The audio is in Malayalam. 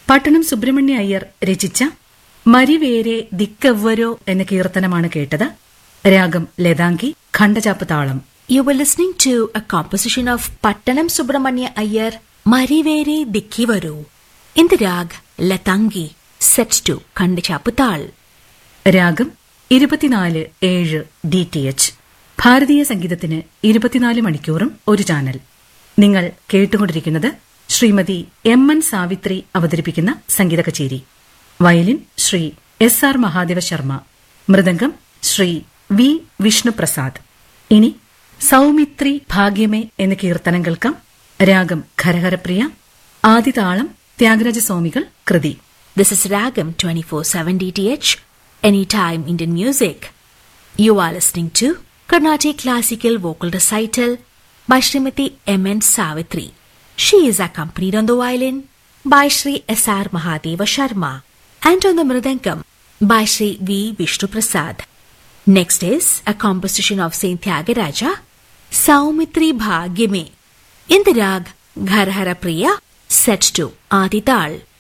പട്ടണം സുബ്രഹ്മണ്യ അയ്യർ രചിച്ച മരിവേരെ ദിക്കവ്വരോ എന്ന കീർത്തനമാണ് കേട്ടത് രാഗം ലതാങ്കി ഖണ്ഡചാപ്പ് താളം You were listening to a composition of Pattanam Subramanya Iyer, Marivere Dikkivaru, in the rag Latangi, set to Kandichaputal. രാഗം ഇരുപത്തിനാല് ഏഴ് ഡി ടി എച്ച് ഭാരതീയ സംഗീതത്തിന് ഇരുപത്തിനാല് മണിക്കൂറും ഒരു ചാനൽ നിങ്ങൾ കേട്ടുകൊണ്ടിരിക്കുന്നത് ശ്രീമതി എം എൻ സാവിത്രി അവതരിപ്പിക്കുന്ന സംഗീത കച്ചേരി violin Shri S R Mahadeva Sharma mridangam Shri V Vishnuprasad ഇനി സൗമിത്രി ഭാഗ്യമേ എന്ന കീർത്തനം കേൾക്കാം രാഗം ഖരഹരപ്രിയ ആദിതാളം ത്യാഗരാജസ്വാമികൾ കൃതി This is Ragam 24/7 DTH, Anytime Indian Music. You are listening to Carnatic Classical Vocal Recital by Srimati M. N. Savitri. She is accompanied on the violin by Sri S. R. Mahadeva Sharma and on the mridangam by Sri V. Vishnu Prasad. Next is a composition of Saint Tyagaraja, Saumitri Bhagyame, in the rag Gharhara Priya, set to Adital.